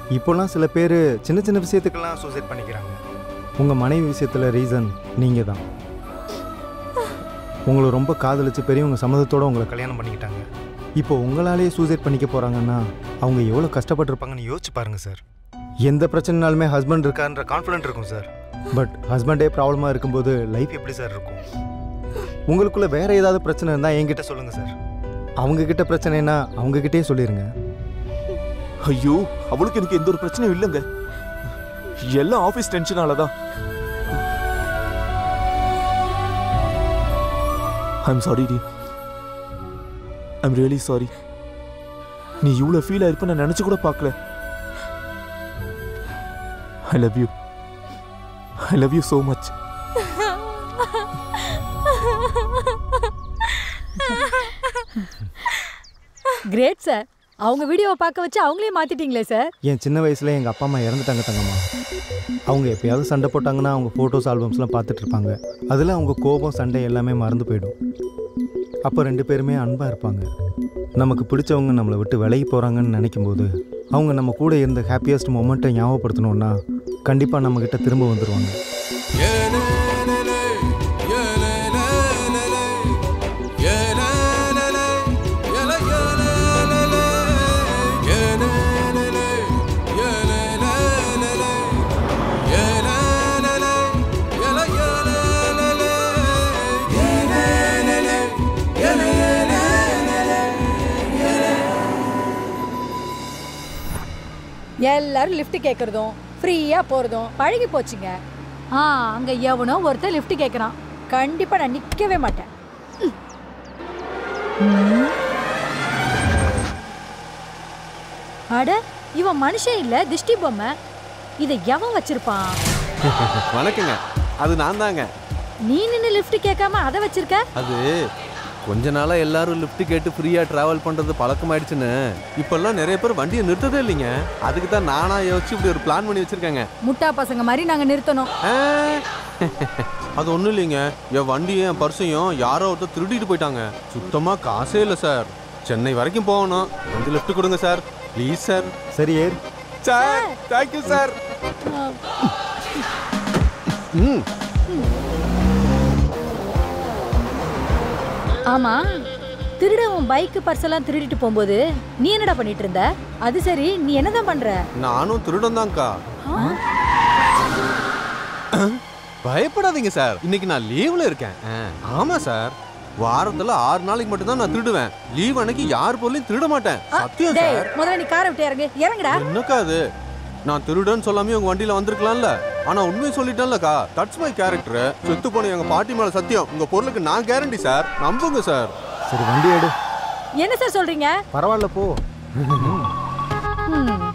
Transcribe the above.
இப்போல்லாம் சில பேர் சின்ன சின்ன விஷயத்துக்கெல்லாம் சூசைட் பண்ணிக்கிறாங்க உங்கள் மனைவி விஷயத்தில் ரீசன் நீங்கள் தான் உங்களை ரொம்ப காதலிச்சு பெரியவங்க சம்மதத்தோடு உங்களை கல்யாணம் பண்ணிக்கிட்டாங்க இப்போ உங்களாலேயே சூசைட் பண்ணிக்க போகிறாங்கன்னா அவங்க எவ்வளோ கஷ்டப்பட்டிருப்பாங்கன்னு யோசிச்சு பாருங்கள் சார் எந்த பிரச்சனைனாலுமே ஹஸ்பண்ட் இருக்கான்ற கான்ஃபிடென்ட் இருக்கும் சார் பட் ஹஸ்பண்டே ப்ராப்ளமாக இருக்கும்போது லைஃப் எப்படி சார் இருக்கும் உங்களுக்குள்ள வேற ஏதாவது பிரச்சனை இருந்தால் என்கிட்ட சொல்லுங்கள் சார் அவங்க கிட்ட பிரச்சனைனா அவங்க கிட்டே சொல்லிடுங்க ஐயோ அவளுக்கு எனக்கு எந்த ஒரு பிரச்சனையும் இல்லைங்க எல்லாம் ஆஃபீஸ் டென்ஷனால தான் ஐம் சாரி டி ஐம் ரியலி சாரி நீ இவ்வளோ ஃபீல் ஆயிருப்ப நான் நினச்சி கூட பார்க்கல I love you I love you so much great sir அவங்க வீடியோவை பார்க்க வச்சு அவங்களே மாத்திட்டீங்களே சார் என் சின்ன வயசுல எங்கள் அப்பா அம்மா இறந்துட்டாங்க தங்கம்மா அவங்க எப்பயாவது சண்டை போட்டாங்கன்னா அவங்க ஃபோட்டோஸ் ஆல்பம்ஸ்லாம் பார்த்துட்டு இருப்பாங்க அதில் அவங்க கோபம் சண்டை எல்லாமே மறந்து போயிடும் அப்போ ரெண்டு பேருமே அன்பாக இருப்பாங்க நமக்கு பிடிச்சவங்க நம்மளை விட்டு விலகி போகிறாங்கன்னு நினைக்கும் போது அவங்க நம்ம கூட இருந்த ஹாப்பியஸ்ட் மொமெண்ட்டை ஞாபகப்படுத்தணும்னா கண்டிப்பாக நம்மக்கிட்ட திரும்ப வந்துடுவாங்க எல்லாரும் லிஃப்ட் கேட்கறதும் ஃப்ரீயா போறதும் பழகி போச்சுங்க ஆ அங்க எவனோ ஒருத்தன் லிஃப்ட் கேட்கறான் கண்டிப்பா நான் நிக்கவே மாட்டேன் ம். அட இவன் மனுஷன் இல்ல திஷ்டி பொம்மை இதை எவன் வச்சிருப்பான் வணக்கங்க அது நான் தாங்க நீ நின்னு லிஃப்ட் கேட்காம அதை வச்சிருக்க அது கொஞ்ச நாளா எல்லாரும் லிஃப்ட் கேட்டு ஃப்ரீயா டிராவல் பண்றது பழக்கமாயிடுச்சுன்னு இப்பெல்லாம் நிறைய பேர் வண்டியை நிறுத்ததே இல்லைங்க அதுக்கு தான் நானா யோசிச்சு இப்படி ஒரு பிளான் பண்ணி வச்சிருக்கேங்க முட்டா பசங்க மாதிரி நாங்க நிறுத்தணும் ஆ, அது ஒன்றும் இல்லைங்க என் வண்டியும் என் பர்ஸையும் யாரோ ஒருத்தர் திருடிட்டு போயிட்டாங்க சுத்தமா காசே இல்லை சார் சென்னை வரைக்கும் போகணும் கொஞ்சம் லிஃப்ட் கொடுங்க சார் ப்ளீஸ் சார் சரி ஏர் சார் தேங்க்யூ சார் ம் ஆமா திருடவன் பைக் பர்ஸ் எல்லாம் திருடிட்டு போகும்போது நீ என்னடா பண்ணிட்டு இருந்த அது சரி நீ என்னதான் பண்ற நானும் திருடன் தான்க்கா பயப்படாதீங்க சார் இன்னைக்கு நான் லீவ்ல இருக்கேன் ஆ, ஆமா சார் வாரத்துல ஆறு நாளைக்கு மட்டும் தான் நான் திருடுவேன் லீவ் அன்னைக்கு யார் பொருளையும் திருட மாட்டேன் சத்தியம் டேய் சார் முதல்ல நீ காரை விட்டு இறங்கு இறங்குடா என்னக்கா அது நான் திருடன் சொல்லாமே உங்க வண்டியில வந்திருக்கலாம்ல ஆனா உண்மையை சொல்லிட்டேன்லக்கா தட்ஸ் மை கேரக்டர் செத்து போன எங்க பாட்டி மேல சத்தியம் உங்க பொருளுக்கு நான் கேரண்டி சார் நம்புங்க சார் சரி வண்டி எடு என்ன சார் சொல்றீங்க பரவாயில்ல போ ம்.